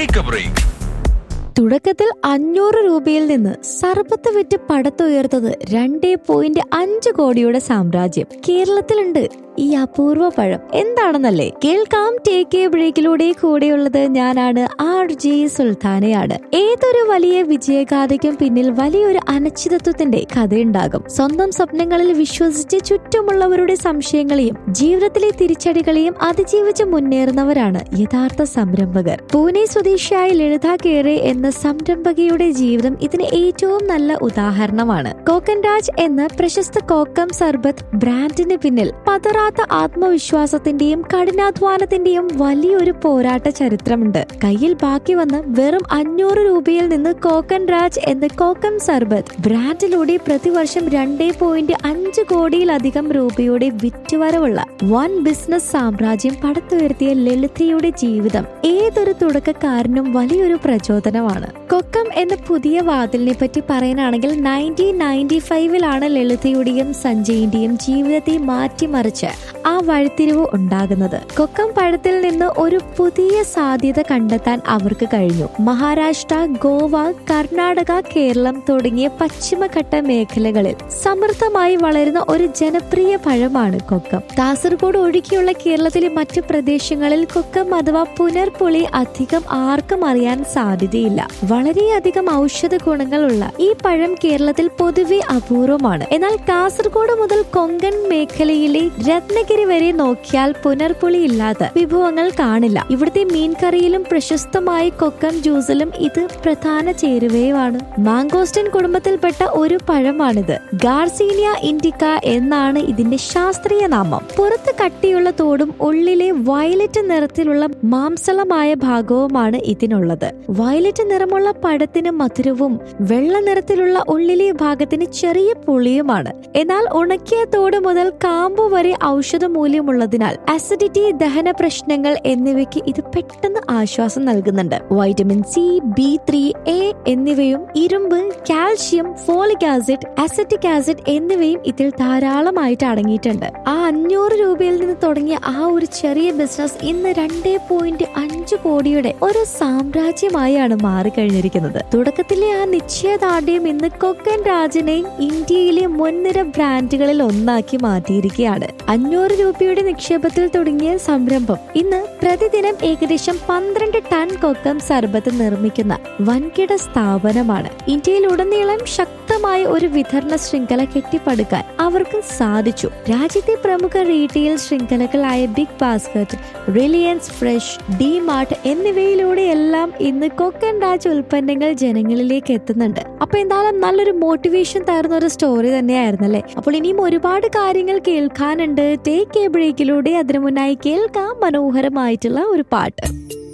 take A break തുടക്കത്തിൽ അഞ്ഞൂറ് രൂപയിൽ നിന്ന് സർബത്ത് വിറ്റ് പടത്തുയർത്തത് രണ്ടേ പോയിന്റ് അഞ്ച് കോടിയുടെ സാമ്രാജ്യം കേരളത്തിലുണ്ട് ഈ അപൂർവ പഴം എന്താണെന്നല്ലേ കേൾക്കാം ടേക്ക് എ ബ്രേക്കിലൂടെ കൂടെയുള്ളത് ഞാനാണ് ആർ ജെ സുൽത്താനയാണ് ഏതൊരു വലിയ വിജയഗാഥയ്ക്കും പിന്നിൽ വലിയൊരു അനിശ്ചിതത്വത്തിന്റെ കഥയുണ്ടാകും സ്വന്തം സ്വപ്നങ്ങളിൽ വിശ്വസിച്ച് ചുറ്റുമുള്ളവരുടെ സംശയങ്ങളെയും ജീവിതത്തിലെ തിരിച്ചടികളെയും അതിജീവിച്ച് മുന്നേറുന്നവരാണ് യഥാർത്ഥ സംരംഭകർ പൂനെ സ്വദേശിയായ ലളിത കേറെ എന്ന സംരംഭകയുടെ ജീവിതം ഇതിന് ഏറ്റവും നല്ല ഉദാഹരണമാണ് കോക്കൻ രാജ് എന്ന പ്രശസ്ത കോക്കം സർബത്ത് ബ്രാൻഡിന് പിന്നിൽ പതറാത്ത ആത്മവിശ്വാസത്തിന്റെയും കഠിനാധ്വാനത്തിന്റെയും വലിയൊരു പോരാട്ട ചരിത്രമുണ്ട് കയ്യിൽ ബാക്കി വന്ന് വെറും അഞ്ഞൂറ് രൂപയിൽ നിന്ന് കോക്കൻ രാജ് എന്ന കോക്കം സർബത്ത് ബ്രാൻഡിലൂടെ പ്രതിവർഷം രണ്ടേ പോയിന്റ് അഞ്ച് കോടിയിലധികം രൂപയുടെ വിറ്റുവരവുള്ള വൻ ബിസിനസ് സാമ്രാജ്യം പടുത്തുയർത്തിയ ലളിതയുടെ ജീവിതം ഏതൊരു തുടക്കക്കാരനും വലിയൊരു പ്രചോദനമാണ് കൊക്കം എന്ന പുതിയ വാതിലിനെ പറ്റി പറയാനാണെങ്കിൽ നയൻറ്റീൻ നയൻറ്റി ഫൈവിലാണ് ലളിതയുടെയും സഞ്ജയിന്റെയും ജീവിതത്തെ മാറ്റിമറിച്ച് ആ വഴിത്തിരിവ് ഉണ്ടാകുന്നത് കൊക്കം പഴത്തിൽ നിന്ന് ഒരു പുതിയ സാധ്യത കണ്ടെത്താൻ അവർക്ക് കഴിഞ്ഞു മഹാരാഷ്ട്ര ഗോവ കർണാടക കേരളം തുടങ്ങിയ പശ്ചിമഘട്ട മേഖലകളിൽ സമൃദ്ധമായി വളരുന്ന ഒരു ജനപ്രിയ പഴമാണ് കൊക്കം കാസർഗോഡ് ഒഴികെയുള്ള കേരളത്തിലെ മറ്റു പ്രദേശങ്ങളിൽ കൊക്കം അഥവാ പുനർപുളി അധികം ആർക്കും അറിയാൻ സാധ്യതയില്ല വളരെയധികം ഔഷധ ഗുണങ്ങളുള്ള ഈ പഴം കേരളത്തിൽ പൊതുവെ അപൂർവമാണ് എന്നാൽ കാസർഗോഡ് മുതൽ കൊങ്കൺ മേഖലയിലെ രത്നഗിരി വരെ നോക്കിയാൽ പുനർപുളി ഇല്ലാത്ത വിഭവങ്ങൾ കാണില്ല ഇവിടുത്തെ മീൻകറിയിലും പ്രശസ്തമായ കൊക്കം ജ്യൂസിലും ഇത് പ്രധാന ചേരുവയുമാണ് മാങ്കോസ്റ്റൻ കുടുംബത്തിൽപ്പെട്ട ഒരു പഴമാണിത് ഗാർസീനിയ ഇൻഡിക്ക എന്നാണ് ഇതിന്റെ ശാസ്ത്രീയ നാമം പുറത്ത് കട്ടിയുള്ള തോടും ഉള്ളിലെ വയലറ്റ് നിറത്തിലുള്ള മാംസളമായ ഭാഗവുമാണ് ഇതിനുള്ളത് വയലറ്റ് നിറമുള്ള പഴത്തിന് മധുരവും വെള്ള നിറത്തിലുള്ള ഉള്ളിലെ ഭാഗത്തിന് ചെറിയ പുളിയുമാണ് എന്നാൽ ഉണക്കിയ തോട് മുതൽ കാമ്പു വരെ ഔഷധ മൂല്യമുള്ളതിനാൽ അസിഡിറ്റി ദഹന പ്രശ്നങ്ങൾ എന്നിവയ്ക്ക് ഇത് പെട്ടെന്ന് ആശ്വാസം നൽകുന്നുണ്ട് vitamin C B three A എന്നിവയും ഇരുമ്പ് calcium folic acid acetic acid എന്നിവയും ഇതിൽ ധാരാളമായിട്ട് അടങ്ങിയിട്ടുണ്ട് ആ അഞ്ഞൂറ് രൂപയിൽ നിന്ന് തുടങ്ങിയ ആ ഒരു ചെറിയ ബിസിനസ് ഇന്ന് രണ്ടേ പോയിന്റ് അഞ്ച് കോടിയുടെ ഒരു സാമ്രാജ്യമായാണ് മാറിക്കഴിഞ്ഞിരിക്കുന്നത് തുടക്കത്തിലെ ആ നിശ്ചയദാർഢ്യം ഇന്ന് കൊക്കൻ രാജനെ ഇന്ത്യയിലെ മുൻനിര ബ്രാൻഡുകളിൽ ഒന്നാക്കി മാറ്റിയിരിക്കുകയാണ് അഞ്ഞൂറ് രൂപയുടെ നിക്ഷേപത്തിൽ തുടങ്ങിയ സംരംഭം ഇന്ന് പ്രതിദിനം ഏകദേശം പന്ത്രണ്ട് ടൺ കൊക്കം സർബത്ത് നിർമ്മിക്കുന്ന വൻകിട സ്ഥാപനമാണ് ഇന്ത്യയിലുടനീളം ശക്തമായ ഒരു വിതരണ ശൃംഖല കെട്ടിപ്പടുക്കാൻ അവർക്ക് സാധിച്ചു രാജ്യത്തെ പ്രമുഖ റീറ്റെയിൽ ശൃംഖലകളായ big basket reliance fresh D mart എന്നിവയിലൂടെയെല്ലാം ഇന്ന് കൊക്കൻ രാജ് ഉൽപ്പന്നങ്ങൾ ജനങ്ങളിലേക്ക് എത്തുന്നുണ്ട് അപ്പൊ എന്തായാലും നല്ലൊരു മോട്ടിവേഷൻ തരുന്ന ഒരു സ്റ്റോറി തന്നെയായിരുന്നല്ലേ അപ്പോൾ ഇനിയും ഒരുപാട് കാര്യങ്ങൾ കേൾക്കാനുണ്ട് ടേക്ക് എ ബ്രേക്കിലൂടെ അതിനു മുന്നായി കേൾക്കാം മനോഹരമായിട്ടുള്ള ഒരു പാട്ട്